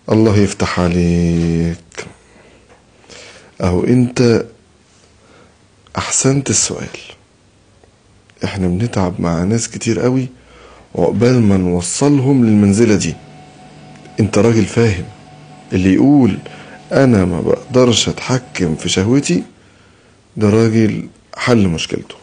الله يفتح عليك اهو انت احسنت السؤال احنا بنتعب مع ناس كتير قوي وعقبال ما نوصلهم للمنزلة دي انت راجل فاهم اللي يقول انا ما بقدرش اتحكم في شهوتي ده راجل حل مشكلته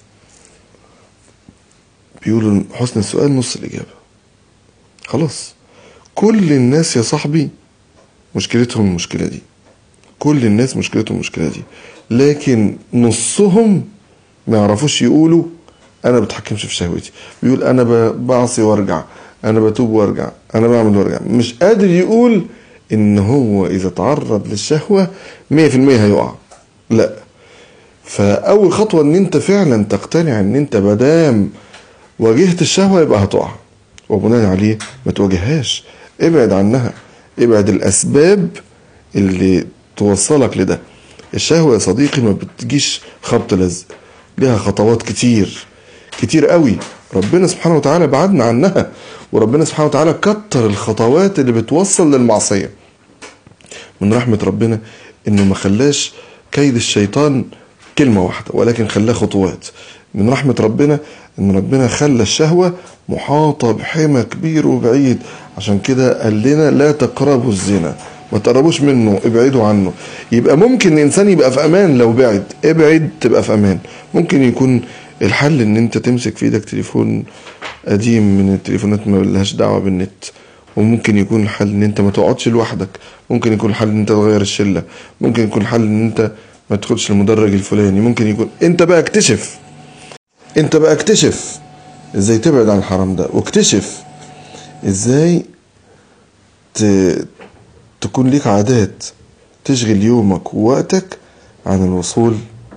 بيقولوا حسن السؤال نص الاجابة خلاص كل الناس يا صاحبي مشكلتهم المشكلة دي كل الناس مشكلتهم المشكلة دي لكن نصهم ما يعرفوش يقولوا انا بتحكمش في شهوتي بيقول انا ب- بعصي وارجع انا بتوب وارجع انا بعمل وارجع مش قادر يقول ان هو اذا تعرض للشهوة مية في المية هيقع لا فاول خطوة ان انت فعلا تقتنع ان انت مادام واجهت الشهوة يبقى هتقع وبناء عليه ما تواجههاش ابعد عنها ابعد الاسباب اللي توصلك لده الشهوة يا صديقي ما بتجيش خبط لزق ليها خطوات كتير كتير قوي ربنا سبحانه وتعالى بعدنا عنها وربنا سبحانه وتعالى كتر الخطوات اللي بتوصل للمعصية من رحمة ربنا انه ما خلاش كيد الشيطان كلمة واحدة ولكن خلاه خطوات من رحمة ربنا ان ربنا خلى الشهوة محاطة بحمى كبير وبعيد عشان كده قال لنا لا تقربوا الزنا ما تقربوش منه ابعدوا عنه يبقى ممكن الانسان يبقى في امان لو بعد ابعد تبقى في امان ممكن يكون الحل ان انت تمسك في ايدك تليفون قديم من التليفونات ما لهاش دعوة بالنت وممكن يكون الحل ان انت ما تقعدش لوحدك ممكن يكون الحل ان انت تغير الشله ممكن يكون الحل ان انت ما تدخلش المدرج الفلاني ممكن يكون انت بقى اكتشف انت بقى اكتشف ازاي تبعد عن الحرام ده واكتشف ازاي ت... تكون ليك عادات تشغل يومك ووقتك عن الوصول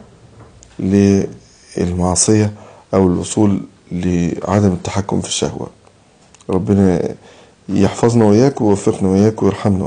للمعصية أو الوصول لعدم التحكم في الشهوة ربنا يحفظنا وإياك ويوفقنا وإياك ويرحمنا